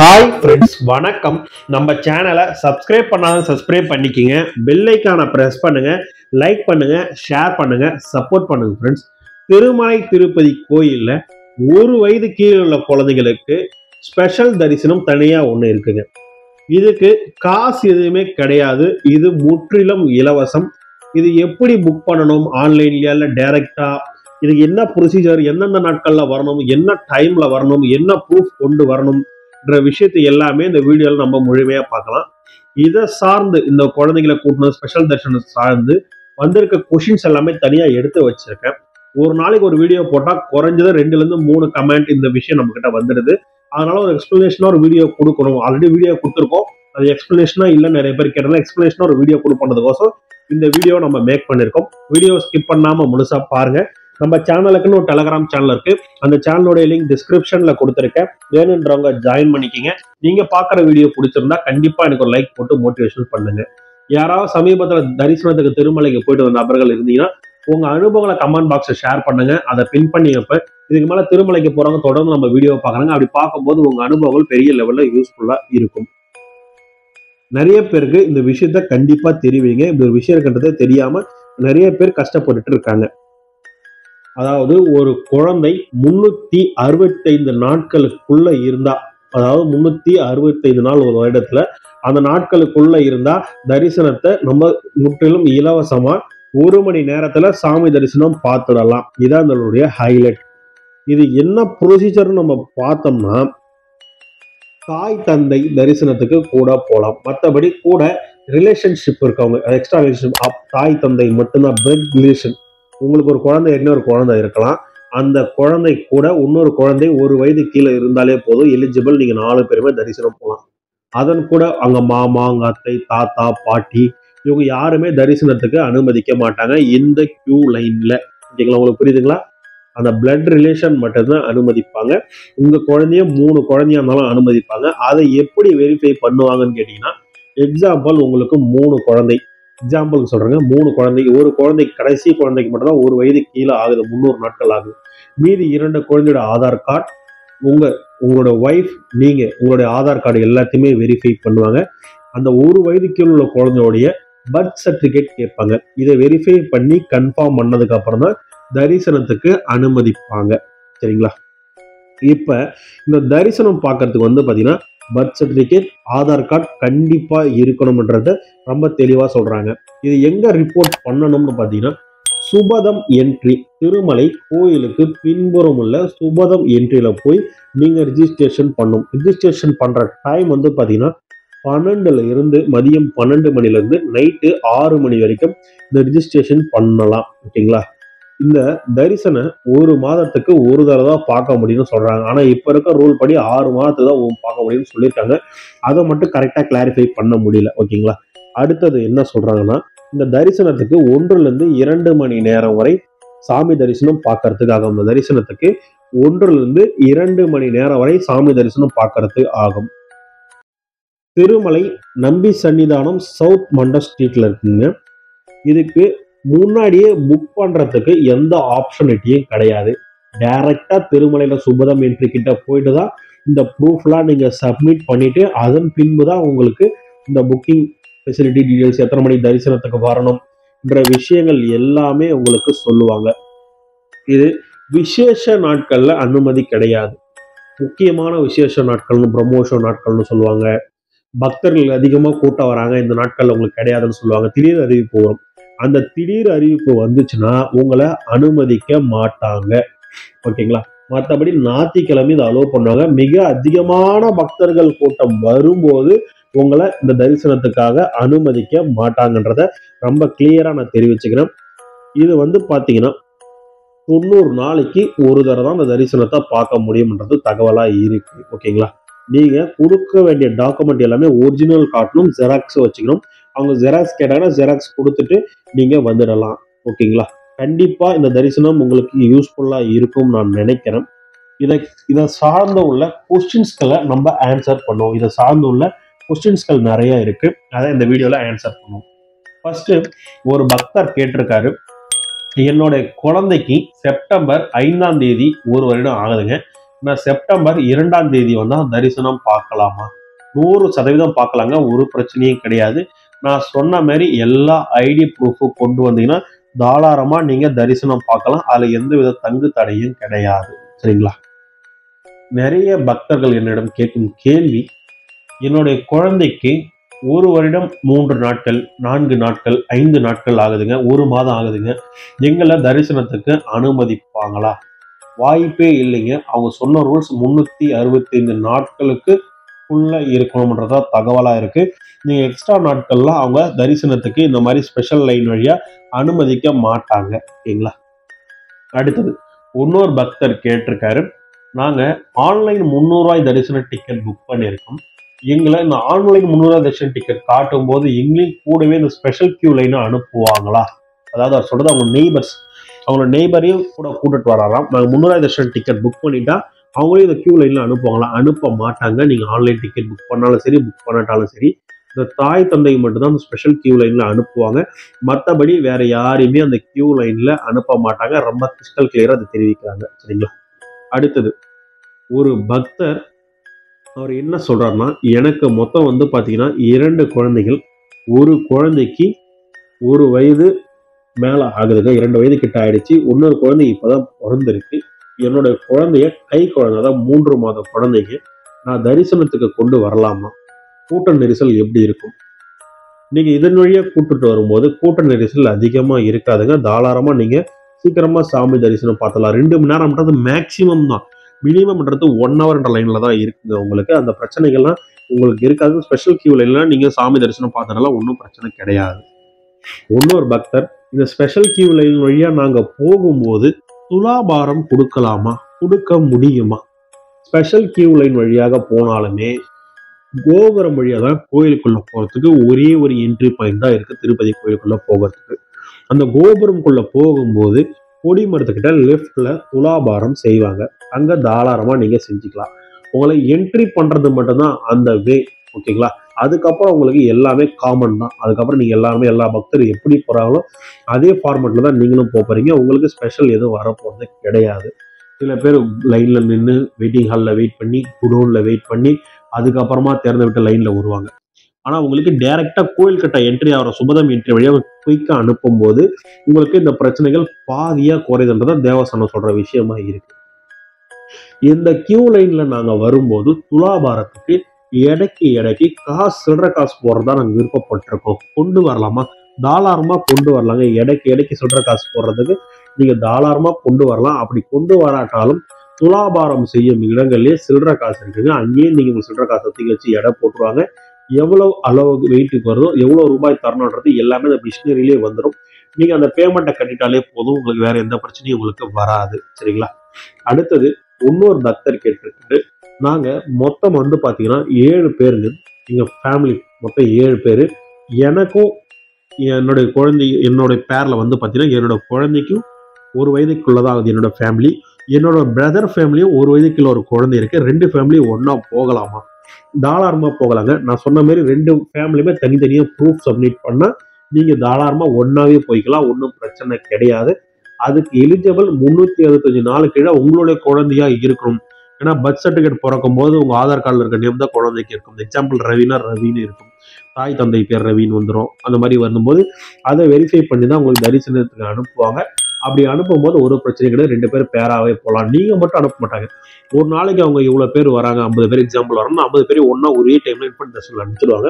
hi friends வணக்கம் நம்ம சேனலை சப்ஸ்கிரைப் பண்ணாத சப்ஸ்கிரைப் பண்ணிக்கிங்க பெல் ஐக்கானை ப்ரெஸ் பண்ணுங்க லைக் பண்ணுங்க ஷேர் பண்ணுங்க சப்போர்ட் பண்ணுங்க ஃப்ரெண்ட்ஸ் திருமலை திருப்பதி கோயிலில் ஒரு வயது கீழே உள்ள குழந்தைங்களுக்கு ஸ்பெஷல் தரிசனம் தனியாக ஒன்று இருக்குங்க இதுக்கு காசு எதுவுமே கிடையாது இது முற்றிலும் இலவசம் இது எப்படி புக் பண்ணணும் ஆன்லைன்லயா இல்லை டைரக்டா இதுக்கு என்ன ப்ரொசீஜர் எந்தெந்த நாட்களில் வரணும் என்ன டைம்ல வரணும் என்ன ப்ரூஃப் கொண்டு வரணும்ன்ற விஷயத்தை எல்லாமே இந்த வீடியோவில் நம்ம முழுமையாக பார்க்கலாம் இதை சார்ந்து இந்த குழந்தைகளை கூட்டணும் ஸ்பெஷல் தர்ஷனம் சார்ந்து வந்திருக்க கொஷின்ஸ் எல்லாமே தனியாக எடுத்து வச்சிருக்கேன் ஒரு நாளைக்கு ஒரு வீடியோ போட்டால் குறைஞ்சது ரெண்டுலேருந்து மூணு கமெண்ட் இந்த விஷயம் நம்ம கிட்ட வந்துடுது அதனால ஒரு எக்ஸ்பிளனேஷனாக ஒரு வீடியோ கொடுக்கணும் ஆல்ரெடி வீடியோ கொடுத்துருக்கோம் அது எக்ஸ்பிளனேஷனா இல்லை நிறைய பேர் கேட்டாலும் எக்ஸ்பிளனேஷனாக ஒரு வீடியோ கொடுப்பதுக்கோசம் இந்த வீடியோ நம்ம மேக் பண்ணியிருக்கோம் வீடியோ ஸ்கிப் பண்ணாமல் முழுசா பாருங்க நம்ம சேனலுக்குன்னு ஒரு டெலகிராம் சேனல் இருக்கு அந்த சேனலுடைய லிங்க் டிஸ்கிரிப்ஷன்ல கொடுத்துருக்கேன் வேணுன்றவங்க ஜாயின் பண்ணிக்கிங்க நீங்க பார்க்குற வீடியோ பிடிச்சிருந்தா கண்டிப்பா எனக்கு ஒரு லைக் போட்டு மோட்டிவேஷன் பண்ணுங்க யாராவது சமீபத்தில் தரிசனத்துக்கு திருமலைக்கு போயிட்டு வந்த நபர்கள் இருந்தீங்கன்னா உங்க அனுபவங்களை கமெண்ட் பாக்ஸை ஷேர் பண்ணுங்க அதை பின் பண்ணி வைப்ப இதுக்கு மேல திருமலைக்கு போறவங்க தொடர்ந்து நம்ம வீடியோ பார்க்குறாங்க அப்படி பார்க்கும்போது உங்க அனுபவங்கள் பெரிய லெவல்ல யூஸ்ஃபுல்லா இருக்கும் நிறைய பேருக்கு இந்த விஷயத்த கண்டிப்பா தெரிவிங்க இப்படி ஒரு விஷயம் இருக்கின்றதே தெரியாம நிறைய பேர் கஷ்டப்பட்டுட்டு இருக்காங்க அதாவது ஒரு குழந்தை முன்னூத்தி அறுபத்தைந்து நாட்களுக்குள்ள இருந்தா அதாவது முன்னூத்தி அறுபத்தைந்து நாள் ஒரு வருடத்துல அந்த நாட்களுக்குள்ள இருந்தா தரிசனத்தை நம்ம முற்றிலும் இலவசமா ஒரு மணி நேரத்துல சாமி தரிசனம் பார்த்துடலாம் இதான் அதனுடைய ஹைலைட் இது என்ன ப்ரொசீஜர்னு நம்ம பார்த்தோம்னா தாய் தந்தை தரிசனத்துக்கு கூட போகலாம் மற்றபடி கூட ரிலேஷன்ஷிப் இருக்கவங்க எக்ஸ்ட்ரா ரிலேஷன்ஷிப் தாய் தந்தை மட்டும்தான் பிளட் ரிலேஷன் உங்களுக்கு ஒரு குழந்தை இன்னொரு குழந்தை இருக்கலாம் அந்த குழந்தை கூட இன்னொரு குழந்தை ஒரு வயது கீழே இருந்தாலே போதும் எலிஜிபிள் நீங்க நாலு பேருமே தரிசனம் போகலாம் அதன் கூட அங்க மாமா அங்க அத்தை தாத்தா பாட்டி இவங்க யாருமே தரிசனத்துக்கு அனுமதிக்க மாட்டாங்க இந்த கியூ லைன்ல ஓகேங்களா உங்களுக்கு புரியுதுங்களா அந்த பிளட் ரிலேஷன் மட்டும்தான் அனுமதிப்பாங்க உங்க குழந்தைய மூணு குழந்தையா இருந்தாலும் அனுமதிப்பாங்க அதை எப்படி வெரிஃபை பண்ணுவாங்கன்னு கேட்டீங்கன்னா எக்ஸாம்பிள் உங்களுக்கு மூணு குழந்தை எக்ஸாம்பிளுக்கு சொல்றேங்க மூணு குழந்தை ஒரு குழந்தை கடைசி குழந்தைக்கு மட்டும்தான் ஒரு வயது கீழே ஆகுது முந்நூறு நாட்கள் ஆகுது மீதி இரண்டு குழந்தையோட ஆதார் கார்டு உங்க உங்களோட ஒய்ஃப் நீங்க உங்களுடைய ஆதார் கார்டு எல்லாத்தையுமே வெரிஃபை பண்ணுவாங்க அந்த ஒரு வயது கீழே உள்ள குழந்தையோடைய பர்த் சர்டிஃபிகேட் கேட்பாங்க இதை வெரிஃபை பண்ணி கன்ஃபார்ம் பண்ணதுக்கு அப்புறம் தான் தரிசனத்துக்கு அனுமதிப்பாங்க சரிங்களா இப்ப இந்த தரிசனம் பார்க்கறதுக்கு வந்து பாத்தீங்கன்னா பர்த் சர்டிஃபிகேட் ஆதார் கார்டு கண்டிப்பா இருக்கணும்ன்றத ரொம்ப தெளிவா சொல்றாங்க இது எங்க ரிப்போர்ட் பண்ணணும்னு பாத்தீங்கன்னா சுபதம் என்ட்ரி திருமலை கோயிலுக்கு பின்புறம் உள்ள சுபதம் என்ட்ரியில போய் நீங்க ரிஜிஸ்ட்ரேஷன் பண்ணும் ரிஜிஸ்ட்ரேஷன் பண்ற டைம் வந்து பாத்தீங்கன்னா பன்னெண்டுல இருந்து மதியம் பன்னெண்டு மணில இருந்து நைட்டு ஆறு மணி வரைக்கும் இந்த ரிஜிஸ்ட்ரேஷன் பண்ணலாம் ஓகேங்களா இந்த தரிசன ஒரு மாதத்துக்கு ஒரு தடவை தான் பார்க்க முடியும்னு சொல்றாங்க ஆனா இப்ப இருக்க ரூல் படி ஆறு மாதத்துக்கு தான் பார்க்க முடியும்னு சொல்லியிருக்காங்க அதை மட்டும் கரெக்டா கிளாரிஃபை பண்ண முடியல ஓகேங்களா அடுத்தது என்ன சொல்றாங்கன்னா இந்த தரிசனத்துக்கு ஒன்றுல இருந்து இரண்டு மணி நேரம் வரை சாமி தரிசனம் பார்க்கறதுக்கு ஆகும் இந்த தரிசனத்துக்கு ஒன்றுல இருந்து இரண்டு மணி நேரம் வரை சாமி தரிசனம் பார்க்கறதுக்கு ஆகும் திருமலை நம்பி சன்னிதானம் சவுத் மண்ட ஸ்ட்ரீட்ல இருக்குங்க இதுக்கு முன்னாடியே புக் பண்றதுக்கு எந்த ஆப்ஷனிட்டியும் கிடையாது டைரக்டா திருமலையில சுபதம் என்ட்ரி கிட்ட போயிட்டு தான் இந்த ப்ரூஃப்லாம் நீங்க சப்மிட் பண்ணிட்டு அதன் பின்பு தான் உங்களுக்கு இந்த புக்கிங் ஃபெசிலிட்டி டீடைல்ஸ் எத்தனை மணி தரிசனத்துக்கு வரணும்ன்ற விஷயங்கள் எல்லாமே உங்களுக்கு சொல்லுவாங்க இது விசேஷ நாட்கள்ல அனுமதி கிடையாது முக்கியமான விசேஷ நாட்கள்னு ப்ரமோஷன் நாட்கள்னு சொல்லுவாங்க பக்தர்கள் அதிகமாக கூட்டம் வராங்க இந்த நாட்கள்ல உங்களுக்கு கிடையாதுன்னு சொல்லுவாங்க திடீர் அறிவிப்பு வரும் அந்த திடீர் அறிவிப்பு வந்துச்சுன்னா உங்களை அனுமதிக்க மாட்டாங்க ஓகேங்களா மற்றபடி ஞாயிற்றுக்கிழமை இதை அலோவ் பண்ணுவாங்க மிக அதிகமான பக்தர்கள் கூட்டம் வரும்போது உங்களை இந்த தரிசனத்துக்காக அனுமதிக்க மாட்டாங்கன்றத ரொம்ப கிளியரா நான் தெரிவிச்சுக்கிறேன் இது வந்து பாத்தீங்கன்னா தொண்ணூறு நாளைக்கு ஒரு தடவை தான் இந்த தரிசனத்தை பார்க்க முடியும்ன்றது தகவலா இருக்கு ஓகேங்களா நீங்க கொடுக்க வேண்டிய டாக்குமெண்ட் எல்லாமே ஒரிஜினல் காட்டணும் ஜெராக்ஸ் வச்சுக்கணும் அவங்க ஜெராக்ஸ் கேட்டாங்கன்னா ஜெராக்ஸ் கொடுத்துட்டு நீங்க வந்துடலாம் ஓகேங்களா கண்டிப்பா இந்த தரிசனம் உங்களுக்கு யூஸ்ஃபுல்லா இருக்கும் நான் நினைக்கிறேன் இதை இதை சார்ந்த உள்ள கொஸ்டின்ஸ்களை நம்ம ஆன்சர் பண்ணுவோம் இதை சார்ந்து உள்ள கொஸ்டின்ஸ்கள் நிறைய இருக்கு அதை இந்த வீடியோல ஆன்சர் பண்ணுவோம் ஃபர்ஸ்ட் ஒரு பக்தர் கேட்டிருக்காரு என்னோட குழந்தைக்கு செப்டம்பர் ஐந்தாம் தேதி ஒரு வருடம் ஆகுதுங்க நான் செப்டம்பர் இரண்டாம் தேதி வந்தா தரிசனம் பார்க்கலாமா நூறு சதவீதம் பார்க்கலாங்க ஒரு பிரச்சனையும் கிடையாது நான் சொன்ன மாதிரி எல்லா ஐடி ப்ரூஃபும் கொண்டு வந்தீங்கன்னா தாராளமா நீங்க தரிசனம் பார்க்கலாம் அதுல எந்த வித தங்கு தடையும் கிடையாது சரிங்களா நிறைய பக்தர்கள் என்னிடம் கேட்கும் கேள்வி என்னுடைய குழந்தைக்கு ஒரு வருடம் மூன்று நாட்கள் நான்கு நாட்கள் ஐந்து நாட்கள் ஆகுதுங்க ஒரு மாதம் ஆகுதுங்க எங்களை தரிசனத்துக்கு அனுமதிப்பாங்களா வாய்ப்பே இல்லைங்க அவங்க சொன்ன ரூல்ஸ் முன்னூத்தி அறுபத்தி ஐந்து நாட்களுக்கு உள்ள இருக்கணும்ன்றதா தகவலா இருக்கு நீங்க எக்ஸ்ட்ரா நாட்கள்லாம் அவங்க தரிசனத்துக்கு இந்த மாதிரி ஸ்பெஷல் லைன் வழியா அனுமதிக்க மாட்டாங்க ஓகேங்களா அடுத்தது இன்னொரு பக்தர் கேட்டிருக்காரு நாங்க ஆன்லைன் முந்நூறுவாய் தரிசன டிக்கெட் புக் பண்ணியிருக்கோம் எங்களை இந்த ஆன்லைன் முந்நூறுவாய் தரிசன டிக்கெட் காட்டும் போது எங்களையும் கூடவே இந்த ஸ்பெஷல் கியூ லைனை அனுப்புவாங்களா அதாவது அவர் சொல்றது அவங்க நெய்பர்ஸ் அவங்க நெய்பரையும் கூட கூட்டிட்டு வராராம் நாங்கள் முந்நூறாயிரம் தர்ஷன் டிக்கெட் புக் பண்ணிட்டா அவங்களே இந்த கியூ லைன்ல அனுப்புவாங்களா அனுப்ப மாட்டாங்க நீங்க ஆன்லைன் டிக்கெட் புக் பண்ணாலும் சரி புக் பண்ணாட்டாலும் சரி இந்த தாய் தந்தை மட்டும்தான் அந்த ஸ்பெஷல் கியூ லைன்ல அனுப்புவாங்க மற்றபடி வேற யாரையுமே அந்த கியூ லைன்ல அனுப்ப மாட்டாங்க ரொம்ப கிறிஸ்டல் கிளியரா அதை தெரிவிக்கிறாங்க சரிங்களா அடுத்தது ஒரு பக்தர் அவர் என்ன சொல்றாருன்னா எனக்கு மொத்தம் வந்து பாத்தீங்கன்னா இரண்டு குழந்தைகள் ஒரு குழந்தைக்கு ஒரு வயது மேல ஆகுதுங்க இரண்டு வயது கிட்ட ஆயிடுச்சு இன்னொரு குழந்தை இப்பதான் பிறந்திருக்கு என்னோட குழந்தைய கை குழந்தை அதாவது மூன்று மாத குழந்தைக்கு நான் தரிசனத்துக்கு கொண்டு வரலாமா கூட்ட நெரிசல் எப்படி இருக்கும் நீங்க இதன் வழியா கூட்டிட்டு வரும்போது கூட்ட நெரிசல் அதிகமா இருக்காதுங்க தாராளமா நீங்க சீக்கிரமா சாமி தரிசனம் பார்த்தலாம் ரெண்டு மணி நேரம்ன்றது மேக்சிமம் தான் மினிமம்ன்றது ஒன் ஹவர்ன்ற லைன்ல தான் இருக்குங்க உங்களுக்கு அந்த பிரச்சனைகள்லாம் உங்களுக்கு இருக்காது ஸ்பெஷல் கியூ லைன்லாம் நீங்க சாமி தரிசனம் பார்த்தனால ஒன்றும் பிரச்சனை கிடையாது இன்னொரு பக்தர் இந்த ஸ்பெஷல் கியூ லைன் வழியா நாங்க போகும்போது துலாபாரம் கொடுக்கலாமா கொடுக்க முடியுமா ஸ்பெஷல் கியூ லைன் வழியாக போனாலுமே கோபுரம் வழியா தான் கோயிலுக்குள்ள போறதுக்கு ஒரே ஒரு என்ட்ரி பாயிண்ட் தான் இருக்கு திருப்பதி கோயிலுக்குள்ள போகிறதுக்கு அந்த கோபுரம்குள்ள போகும்போது கொடிமரத்துக்கிட்ட லெஃப்ட்ல துலாபாரம் செய்வாங்க அங்க தாராளமா நீங்க செஞ்சுக்கலாம் உங்களை என்ட்ரி பண்றது மட்டும்தான் அந்த வே ஓகேங்களா அதுக்கப்புறம் உங்களுக்கு எல்லாமே காமன் தான் அதுக்கப்புறம் நீங்க எல்லாருமே எல்லா பக்தர் எப்படி போறாங்களோ அதே ஃபார்மெட்ல தான் நீங்களும் போக போறீங்க உங்களுக்கு ஸ்பெஷல் எதுவும் வரப்போறது கிடையாது சில பேர் லைன்ல நின்று வெயிட்டிங் ஹாலில் வெயிட் பண்ணி குடோன்ல வெயிட் பண்ணி அதுக்கப்புறமா திறந்து விட்டு லைன்ல வருவாங்க ஆனா உங்களுக்கு டைரக்டா கோயில் கட்ட என்ட்ரி ஆகிற சுபதம் என்ட்ரி வழியாக குயிக்கா அனுப்பும் போது உங்களுக்கு இந்த பிரச்சனைகள் பாதியா குறையுதுன்றத தேவஸ்தானம் சொல்ற விஷயமா இருக்கு இந்த கியூ லைன்ல நாங்க வரும்போது துலாபாரத்துக்கு எடைக்கு எடைக்கு காசு சில்லற காசு போடுறதா நாங்க விருப்பப்பட்டிருக்கோம் கொண்டு வரலாமா தாராளமா கொண்டு வரலாங்க எடைக்கு எடைக்கு சில்லற காசு போடுறதுக்கு நீங்க தாராளமா கொண்டு வரலாம் அப்படி கொண்டு வராட்டாலும் துலாபாரம் செய்யும் இடங்கள்லயே சில்லற காசு இருக்குங்க அங்கேயே நீங்க உங்க சில்லற காசை தூக்கி வச்சு எடை போட்டுருவாங்க எவ்வளவு அளவுக்கு வெயிட்டுக்கு வருதோ எவ்வளவு ரூபாய் தரணுன்றது எல்லாமே அந்த மிஷினரியிலே வந்துடும் நீங்க அந்த பேமெண்ட்டை கட்டிட்டாலே போதும் உங்களுக்கு வேற எந்த பிரச்சனையும் உங்களுக்கு வராது சரிங்களா அடுத்தது இன்னொரு பக்தர் கேட்டிருக்காரு நாங்க மொத்தம் வந்து பாத்தீங்கன்னா ஏழு பேருங்க எங்க ஃபேமிலி மொத்தம் ஏழு பேர் எனக்கும் என்னுடைய குழந்தை என்னுடைய பேர்ல வந்து பாத்தீங்கன்னா என்னோட குழந்தைக்கும் ஒரு வயதுக்குள்ளதான் ஆகுது என்னோட ஃபேமிலி என்னோட பிரதர் ஃபேமிலியும் ஒரு வயதுக்குள்ள ஒரு குழந்தை இருக்கு ரெண்டு ஃபேமிலியும் ஒண்ணா போகலாமா தாராளமா போகலாங்க நான் சொன்ன மாதிரி ரெண்டு ஃபேமிலியுமே தனித்தனியா ப்ரூஃப் சப்மிட் பண்ணா நீங்க தாராளமா ஒன்னாவே போய்க்கலாம் ஒன்றும் பிரச்சனை கிடையாது அதுக்கு எலிஜிபிள் முன்னூத்தி அறுபத்தஞ்சு நாலு கீழே உங்களுடைய குழந்தையா இருக்கணும் ஏன்னா பர்த் சர்டிஃபிகேட் பிறக்கும் போது உங்க ஆதார் கார்டில் இருக்க நேம் தான் குழந்தைக்கு இருக்கும் எக்ஸாம்பிள் ரவினா ரவின்னு இருக்கும் தாய் தந்தை பேர் ரவின்னு வந்துடும் அந்த மாதிரி வரும்போது அதை வெரிஃபை பண்ணி தான் உங்களுக்கு தரிசனத்துக்கு அனுப்புவாங்க அப்படி அனுப்பும்போது ஒரு பிரச்சனை கிடையாது ரெண்டு பேரும் பேராவே போகலாம் நீங்க மட்டும் அனுப்ப மாட்டாங்க ஒரு நாளைக்கு அவங்க இவ்வளவு பேர் வராங்க ஐம்பது பேர் எக்ஸாம்பிள் வரணும்னா ஐம்பது பேர் ஒண்ணா ஒரே டைம்ல இன்ஃபர்ட் தரிசனம் அனுப்பிச்சிடுவாங்க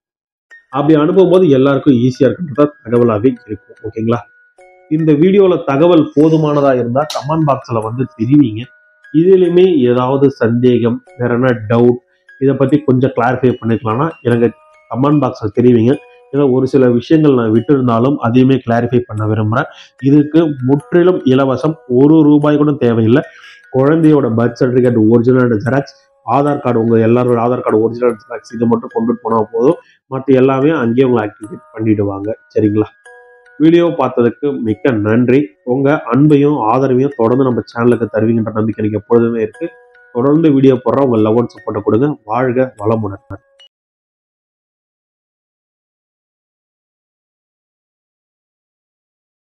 அப்படி அனுப்பும்போது எல்லாருக்கும் ஈஸியா இருக்குன்றதா தகவலாவே இருக்கும் ஓகேங்களா இந்த வீடியோல தகவல் போதுமானதா இருந்தா கமெண்ட் பாக்ஸ்ல வந்து தெரிவிங்க இதுலயுமே ஏதாவது சந்தேகம் வேற என்ன டவுட் இதை பத்தி கொஞ்சம் கிளாரிஃபை பண்ணிக்கலாம்னா எனக்கு கமெண்ட் பாக்ஸ்ல தெரிவிங்க ஏன்னா ஒரு சில விஷயங்கள் நான் விட்டிருந்தாலும் அதையுமே கிளாரிஃபை பண்ண விரும்புறேன் இதுக்கு முற்றிலும் இலவசம் ஒரு ரூபாய் கூட தேவையில்லை குழந்தையோட birth certificate original xerox Aadhaar card உங்க எல்லாரோட ஆதார் கார்டு ஒரிஜினல் ஜெராக்ஸ் இது மட்டும் கொண்டுட்டு போனா போதும் மற்ற எல்லாமே அங்கேயே உங்களை ஆக்டிவேட் பண்ணிடுவாங்க சரிங்களா வீடியோ பார்த்ததுக்கு மிக்க நன்றி உங்க அன்பையும் ஆதரவையும் தொடர்ந்து நம்ம சேனலுக்கு தருவீங்கன்ற நம்பிக்கை எனக்கு எப்பொழுதுமே இருக்கு தொடர்ந்து வீடியோ போடுற உங்க லவ் அண்ட் சப்போர்ட்டை கொடுங்க வாழ்க வளமுடன்